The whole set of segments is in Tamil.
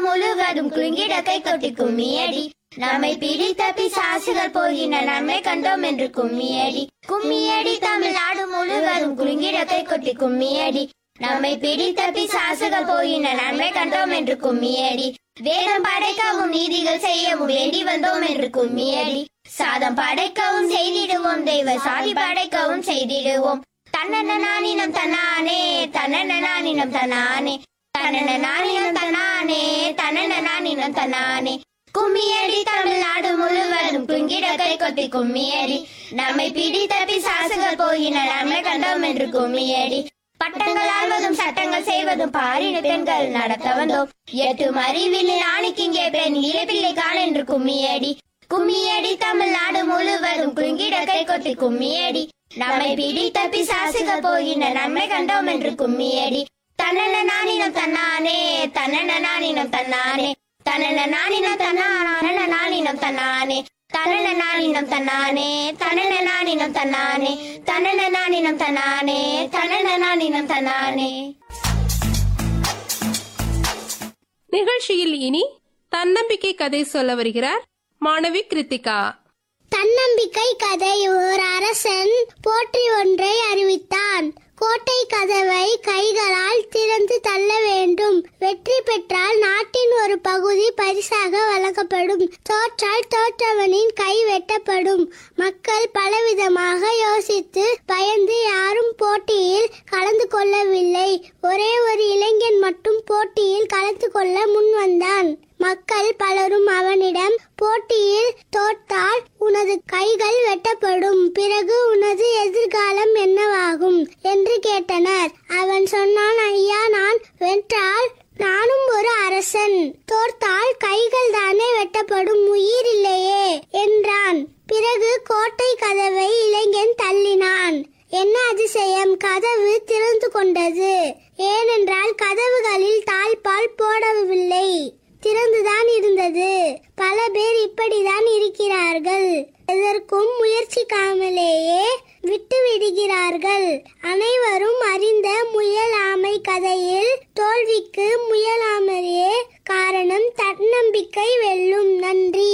முழுவதும் குலுங்கிட கை கொட்டி கும்மியடி நம்மை பிடித்த பிசாசுகள் போகின நன்மை கண்டோம் என்று கும்மியடி கும்மியடி தமிழ்நாடு முழுவதும் குலுங்கிட கை கொட்டி கும்மியடி நம்மை பிடித்த பிசாசுகள் போகின நன்மை கண்டோம் என்று கும்மியடி வேதம் படைக்கவும் நீதிகள் செய்யவும் வேண்டி வந்தோம் என்று கும்மியடி சாதம் படைக்கவும் செய்திடுவோம் தெய்வ சாதி படைக்கவும் செய்திடுவோம் தன்னன நானினம் தன்னானே தன்னன நானினம் தன்னானே தன்னன நானினம் தன்னானே தன்னன நானினம் தன்னானே கும்மியடி தமிழ்நாடு முழுவதும் குங்கிட கை கொட்டி கும்மியடி நம்மை பிடித்த பிசாசுகள் போகின நன்மை கண்டோம் என்று கும்மியடி பட்டங்கள் ஆள்வதும் சட்டங்கள் செய்வதும் பாரின பெண்கள் நடத்த வந்தோம் எட்டு அறிவில் நாளைக்கிங்கே பெண் இழப்பில்லை காண என்று கும்மியடி கும்மியடி தமிழ்நாடு முழுவதும் குலுங்கிட கை கொட்டி கும்மியடி நம்மை பிடித்த பிசாசுகள் போகின நன்மை கண்டோம் என்று கும்மியடி தன்னன நானினம் தன்னானே தன்னன நானினம் தன்னானே தன்னன நானினம் தன்னான நானினம் தன்னானே தன்னன நானினம் தன்னானே தன்னன நானினம் தன்னானே தன்னன நானினம் தன்னானே தன்னன நானினம் தன்னானே நிகழ்ச்சியில் இனி தன்னம்பிக்கை கதை சொல்ல வருகிறார் மாணவி கிருத்திகா தன்னம்பிக்கை கதை ஒரு அரசன் போற்றி ஒன்றை அறிவித்தான் கோட்டை கதவை கைகளால் திறந்து தள்ள வேண்டும் வெற்றி பெற்றால் நாட்டின் ஒரு பகுதி பரிசாக வழங்கப்படும் தோற்றால் தோற்றவனின் கை வெட்டப்படும் மக்கள் பலவிதமாக யோசித்து பயந்து யாரும் போட்டியில் கலந்து கொள்ளவில்லை ஒரே ஒரு இளைஞன் மட்டும் போட்டியில் கலந்து கொள்ள முன் வந்தான் மக்கள் பலரும் அவனிடம் போட்டியில் தோற்றால் உனது கைகள் வெட்டப்படும் பிறகு உனது எதிர்காலம் என்னவாகும் என்று கேட்டனர் அவன் சொன்னான் ஐயா நான் வென்றால் நானும் ஒரு அரசன் தோற்றால் கைகள் தானே வெட்டப்படும் உயிர் இல்லையே என்றான் பிறகு கோட்டை கதவை இளைஞன் தள்ளினான் என்ன அதிசயம் கதவு திறந்து கொண்டது ஏனென்றால் கதவுகளில் தாழ்பால் போடவில்லை திறந்துதான் இருந்தது பல பேர் இப்படிதான் இருக்கிறார்கள் எதற்கும் முயற்சிக்காமலேயே விட்டு விடுகிறார்கள் அனைவரும் அறிந்த முயலாமை கதையில் தோல்விக்கு முயலாமலே காரணம் தன்னம்பிக்கை வெல்லும் நன்றி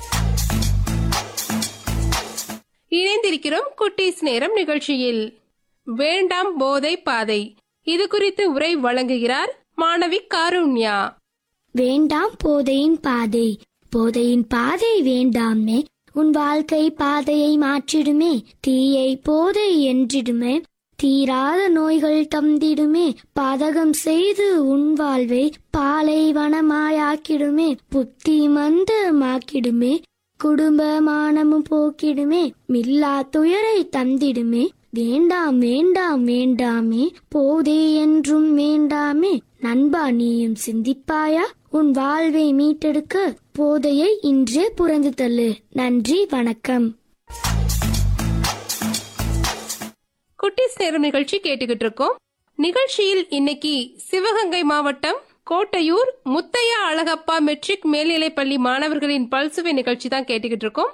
இணைந்திருக்கிறோம் குட்டீஸ் நேரம் நிகழ்ச்சியில் வேண்டாம் போதை பாதை இது குறித்து உரை வழங்குகிறார் மாணவி காருண்யா வேண்டாம் போதையின் பாதை போதையின் பாதை வேண்டாமே உன் வாழ்க்கை பாதையை மாற்றிடுமே தீயை போதை என்றிடுமே தீராத நோய்கள் தந்திடுமே பாதகம் செய்து உன் வாழ்வை பாலைவனமாயாக்கிடுமே புத்தி மந்தமாக்கிடுமே குடும்ப மானமும் போக்கிடுமே மில்லா துயரை தந்திடுமே வேண்டாம் வேண்டாம் வேண்டாமே போதே என்றும் வேண்டாமே நண்பா நீயும் சிந்திப்பாயா உன் வாழ்வை மீட்டெடுக்க போதையை இன்றே புறந்து தள்ளு நன்றி வணக்கம் குட்டீஸ் நேரம் நிகழ்ச்சி கேட்டுக்கிட்டு இருக்கோம் நிகழ்ச்சியில் இன்னைக்கு சிவகங்கை மாவட்டம் கோட்டையூர் முத்தையா அழகப்பா மெட்ரிக் மேல்நிலைப் பள்ளி மாணவர்களின் பல்சுவை நிகழ்ச்சி தான் கேட்டுக்கிட்டு இருக்கோம்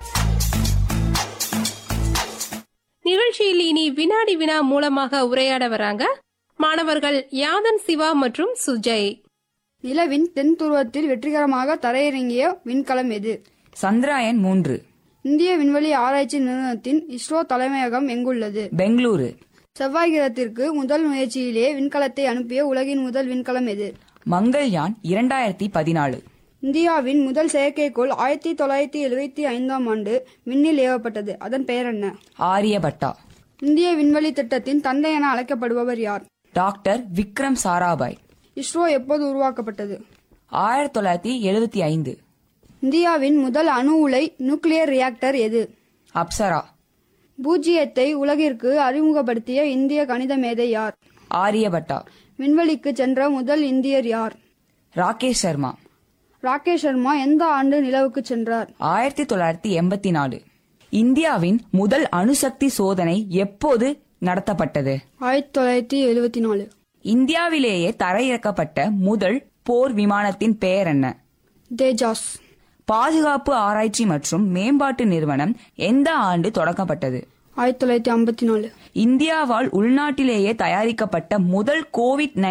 நிகழ்ச்சியில் இனி வினாடி வினா மூலமாக உரையாட வராங்க மாணவர்கள் யாதன் சிவா மற்றும் சுஜய் நிலவின் தென் துருவத்தில் வெற்றிகரமாக தரையிறங்கிய விண்கலம் எது சந்திராயன் மூன்று இந்திய விண்வெளி ஆராய்ச்சி நிறுவனத்தின் இஸ்ரோ தலைமையகம் எங்குள்ளது பெங்களூரு செவ்வாய் கிரகத்திற்கு முதல் முயற்சியிலே விண்கலத்தை அனுப்பிய உலகின் முதல் விண்கலம் எது மங்கள்யான் இரண்டாயிரத்தி பதினாலு இந்தியாவின் முதல் செயற்கைக்கோள் ஆயிரத்தி தொள்ளாயிரத்தி எழுபத்தி ஐந்தாம் ஆண்டு விண்ணில் ஏவப்பட்டது அதன் பெயர் என்ன ஆரியபட்டா இந்திய விண்வெளி திட்டத்தின் தந்தை என அழைக்கப்படுபவர் யார் டாக்டர் விக்ரம் சாராபாய் இஸ்ரோ எப்போது உருவாக்கப்பட்டது ஆயிரத்தி தொள்ளாயிரத்தி எழுபத்தி ஐந்து இந்தியாவின் முதல் அணு உலை நியூக்ளியர் ரியாக்டர் எது அப்சரா பூஜ்ஜியத்தை உலகிற்கு அறிமுகப்படுத்திய இந்திய கணித மேதை யார் ஆரியபட்டா விண்வெளிக்கு சென்ற முதல் இந்தியர் யார் ராகேஷ் சர்மா ராகேஷ் சர்மா எந்த ஆண்டு நிலவுக்கு சென்றார் ஆயிரத்தி தொள்ளாயிரத்தி எண்பத்தி நாலு இந்தியாவின் முதல் அணுசக்தி சோதனை எப்போது நடத்தப்பட்டது ஆயிரத்தி தொள்ளாயிரத்தி எழுபத்தி நாலு இந்தியாவிலேயே தரையிறக்கப்பட்ட முதல் போர் விமானத்தின் பெயர் என்ன தேஜாஸ் பாதுகாப்பு ஆராய்ச்சி மற்றும் மேம்பாட்டு நிறுவனம் எந்த ஆண்டு தொடங்கப்பட்டது ஆயிரத்தி தொள்ளாயிரத்தி ஐம்பத்தி நாலு இந்தியாவால் உள்நாட்டிலேயே தயாரிக்கப்பட்ட முதல் கோவிட்